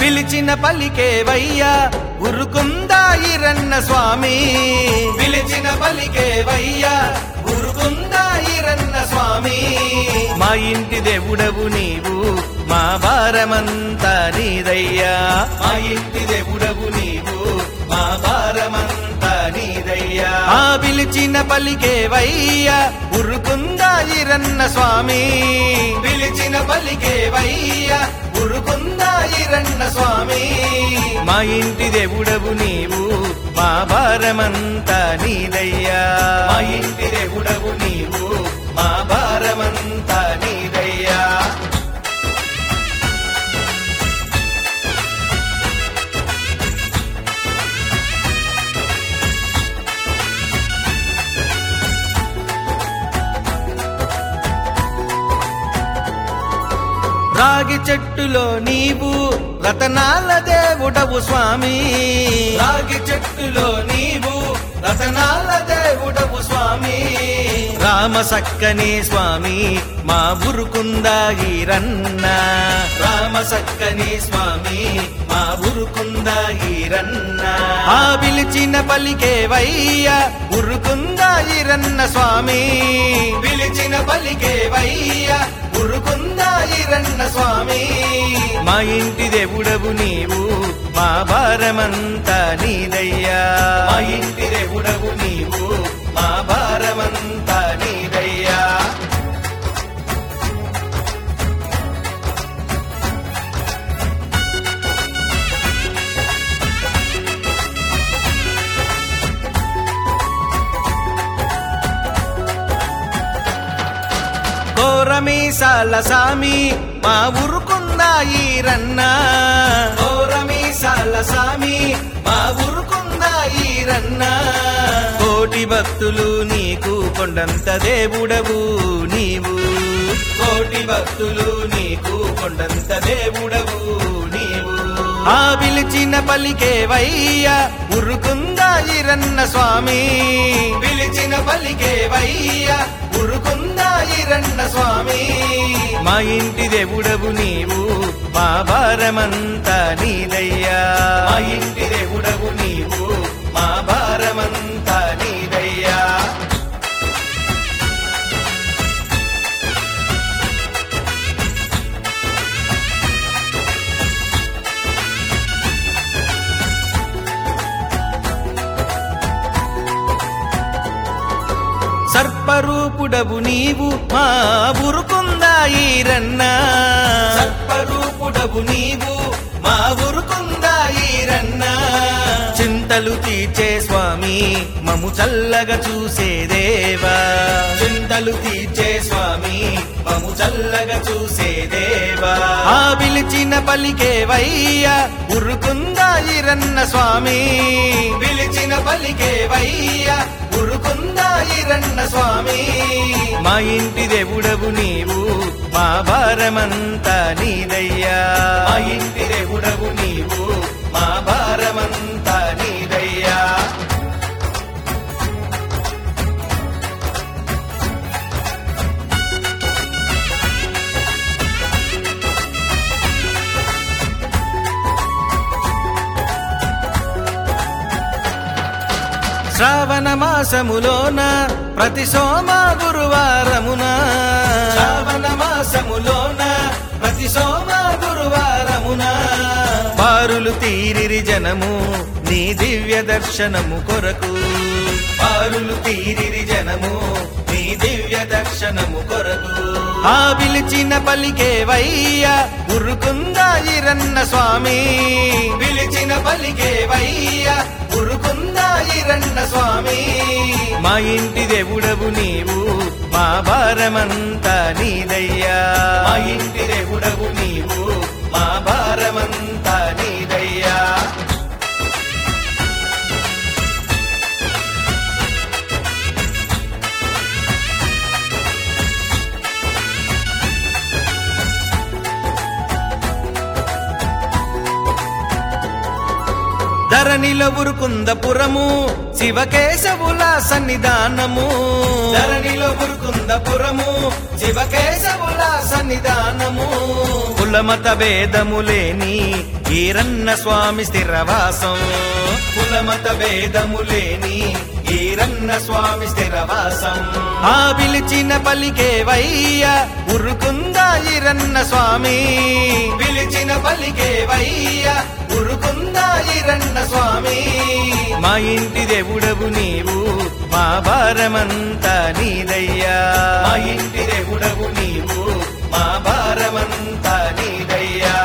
పిలిచిన పలికేవయ్యా ఉరుకుందా ఈరన్న స్వామి పిలిచిన పలికేవయ్యా ఉరుకుందా ఈరన్న స్వామి మా ఇంటి దేవుడవు నీవు మా భారమంతా నీదయ్యా మా ఇంటి దేవుడవు నీవు మా భారమంతా నీదయ్యా ఆ పిలిచిన పలికేవయ్యా ఉరుకుందా ఈరన్న స్వామి పిలిచిన పలికేవయ్యా ఉరుకుందా ఈరన్న స్వామి మా ఇంటి దేవుడవు నీవు మా భారమంతా నీదయ్యా మా ఇంటి దేవుడవు నీవు మా భారమంతా నీదయ్యా రాగి చెట్టులో నీవు రతనాల దేవుడవు స్వామి రాగి చెట్టులో నీవు రతనాల దేవుడవు స్వామి రామ సక్కని స్వామి మా ఉరుకుందా ఈరన్న రామ సక్కని స్వామి మా ఉరుకుందా ఈరన్న ఆ పిలిచిన పలికేవయ్యా ఉరుకుందా ఈరన్న స్వామి పిలిచిన పలికేవయ్యా ఉరుకుందా ఈరన్న స్వామి మా ఇంటి దేవుడవు నీవు మా భారమంతా నీదయ్యా మా ఇంటి దేవుడవు నీవు మా భారమంతా నీదయ్యా కోరమీసాల సామి మా ఉరుకుందా ఈరన్న కోరమీసాల సామి మా ఉరుకుందా ఈరన్న కోటి భక్తులు నీకు కొండంత దేవుడవు నీవు కోటి భక్తులు నీకు కొండంత దేవుడవు నీవు ఆ పిలిచిన పలికేవయ్యా ఉరుకుందా ఈరన్న స్వామి పిలిచిన పలికేవయ్యా ఉరుకుందా ఈరన్న స్వామి మా ఇంటి దేవుడవు నీవు మా భారమంతా నీదయ్యా మా ఇంటి దేవుడవు నీవు మా భారమంతా నీదయ్యా సర్పరూపుడవు నీవు మా ఉరుకుందా ఈరన్న సర్పరూపుడవు నీవు మా ఉరుకుందా ఈరన్న చింతలు తీర్చే స్వామి మము చల్లగా చూసే దేవా చింతలు తీర్చే స్వామి మము చల్లగా చూసే దేవా ఆ పిలిచిన పలికేవయ్యా ఉరుకుందా ఈరన్న స్వామి పిలిచిన పలికేవయ్యా ఉరుకుందా ఈరన్న స్వామి మా ఇంటి దేవుడవు నీవు మా భారమంతా నీదయ్యా మా ఇంటి దేవుడవు నీవు మా భారమంతా నీదయ్యా శ్రావణ మాసములోన ప్రతి సోమ గురువారమున శ్రావణ మాసములోన ప్రతి సోమ గురువారమున బారులు తీరిరి జనము నీ దివ్య దర్శనము కొరకు బారులు తీరిరి జనము నీ దివ్య దర్శనము కొరకు ఆ పిలిచిన పలికేవయ్యా ఉరుకుందా ఈరన్న స్వామి పిలిచిన పలికేవయ్యా ఉరుకుందా ఈరన్న స్వామి మా ఇంటి దేవుడవు నీవు మా భారమంతా నీదయ్యా మా ఇంటి దేవుడవు నీవు మా భారమంతా నీదయ్యా ధరణిలో ఉరుకుందపురము శివకేశవుల సన్నిధానము ధరణిలో ఉరుకుందపురము శివకేశవుల సన్నిధానము కుల కులమత భేదములేని ఈరన్న స్వామి స్థిరవాసం కులమత భేదములేని ఈరన్న స్వామి స్థిరవాసం ఆ పిలిచిన పలికేవయ్య ఉరుకుందా ఈరన్న స్వామి పిలిచిన పలికేవయ్య ఉరుకుందా ఈరన్న స్వామి మా ఇంటి దేవుడవు నీవు మా భారమంతా నీదయ్యా మా ఇంటి దేవుడవు నీవు మా భారమంతా నీదయ్యా